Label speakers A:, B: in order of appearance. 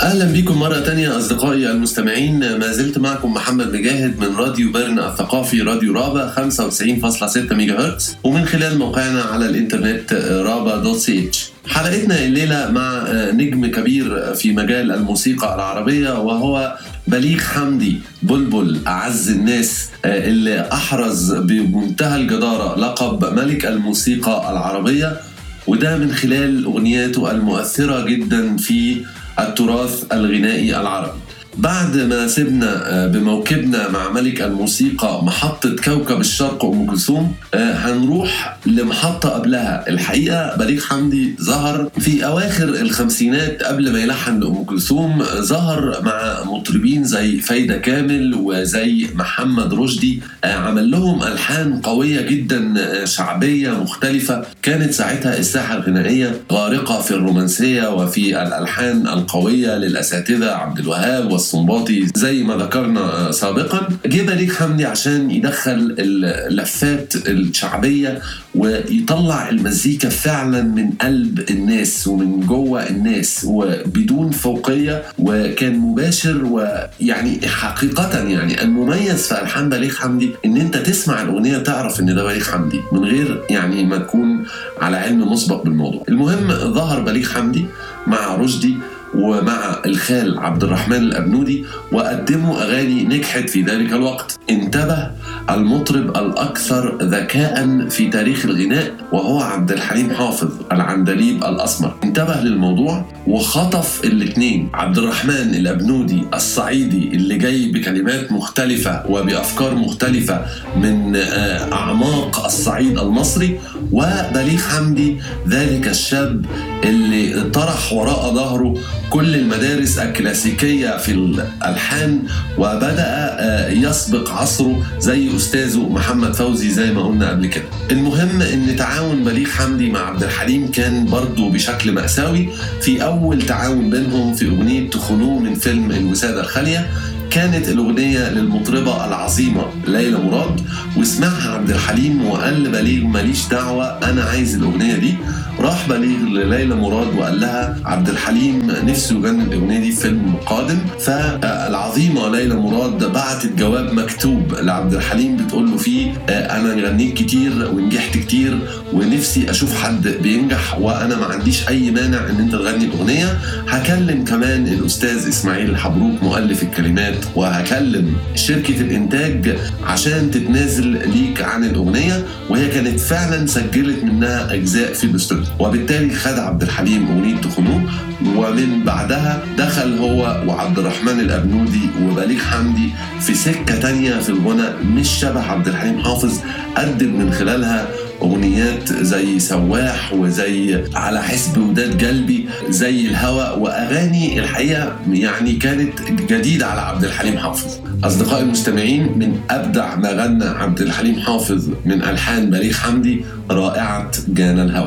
A: اهلا بكم مره تانية اصدقائي المستمعين ما زلت معكم محمد مجاهد من راديو بيرن الثقافي راديو رابا 95.6 ميجا هرتز ومن خلال موقعنا على الانترنت رابا دوت سي اتش حلقتنا الليله مع نجم كبير في مجال الموسيقى العربيه وهو بليغ حمدي بلبل اعز الناس اللي احرز بمنتهى الجداره لقب ملك الموسيقى العربيه وده من خلال اغنياته المؤثره جدا في التراث الغنائي العربي بعد ما سبنا بموكبنا مع ملك الموسيقى محطة كوكب الشرق أم كلثوم هنروح لمحطة قبلها الحقيقة بليغ حمدي ظهر في أواخر الخمسينات قبل ما يلحن لأم كلثوم ظهر مع مطربين زي فايدة كامل وزي محمد رشدي عمل لهم ألحان قوية جدا شعبية مختلفة كانت ساعتها الساحة الغنائية غارقة في الرومانسية وفي الألحان القوية للأساتذة عبد الوهاب الصنباطي زي ما ذكرنا سابقا جه بليغ حمدي عشان يدخل اللفات الشعبيه ويطلع المزيكا فعلا من قلب الناس ومن جوه الناس وبدون فوقيه وكان مباشر ويعني حقيقه يعني المميز في الحان بليغ حمدي ان انت تسمع الاغنيه تعرف ان ده بليغ حمدي من غير يعني ما تكون على علم مسبق بالموضوع المهم ظهر بليغ حمدي مع رشدي ومع الخال عبد الرحمن الأبنودي وقدموا أغاني نجحت في ذلك الوقت انتبه المطرب الأكثر ذكاء في تاريخ الغناء وهو عبد الحليم حافظ العندليب الأسمر انتبه للموضوع وخطف الاثنين عبد الرحمن الأبنودي الصعيدي اللي جاي بكلمات مختلفة وبأفكار مختلفة من أعماق الصعيد المصري وبليغ حمدي ذلك الشاب اللي طرح وراء ظهره كل المدارس الكلاسيكية في الألحان وبدأ يسبق عصره زي أستاذه محمد فوزي زي ما قلنا قبل كده المهم أن تعاون بليغ حمدي مع عبد الحليم كان برضه بشكل مأساوي في أول تعاون بينهم في أغنية تخنوه من فيلم الوسادة الخالية كانت الأغنية للمطربة العظيمة ليلى مراد وسمعها عبد الحليم وقال لبليغ ماليش دعوة أنا عايز الأغنية دي راح بليغ لليلى مراد وقال لها عبد الحليم نفسه يغني الأغنية دي في فيلم قادم فالعظيمة ليلى مراد بعتت جواب مكتوب لعبد الحليم بتقول له فيه أنا غنيت كتير ونجحت كتير ونفسي أشوف حد بينجح وأنا ما عنديش أي مانع إن أنت تغني الأغنية هكلم كمان الأستاذ إسماعيل الحبروك مؤلف الكلمات وهكلم شركة الإنتاج عشان تتنازل ليك عن الأغنية وهي كانت فعلا سجلت منها أجزاء في الاستوديو وبالتالي خد عبد الحليم أغنية تخنوه ومن بعدها دخل هو وعبد الرحمن الأبنودي وبليغ حمدي في سكة تانية في الغنى مش شبه عبد الحليم حافظ قدم من خلالها اغنيات زي سواح وزي على حسب وداد قلبي زي الهوى واغاني الحقيقه يعني كانت جديده على عبد الحليم حافظ اصدقائي المستمعين من ابدع ما غنى عبد الحليم حافظ من الحان بليغ حمدي رائعه جانا الهوى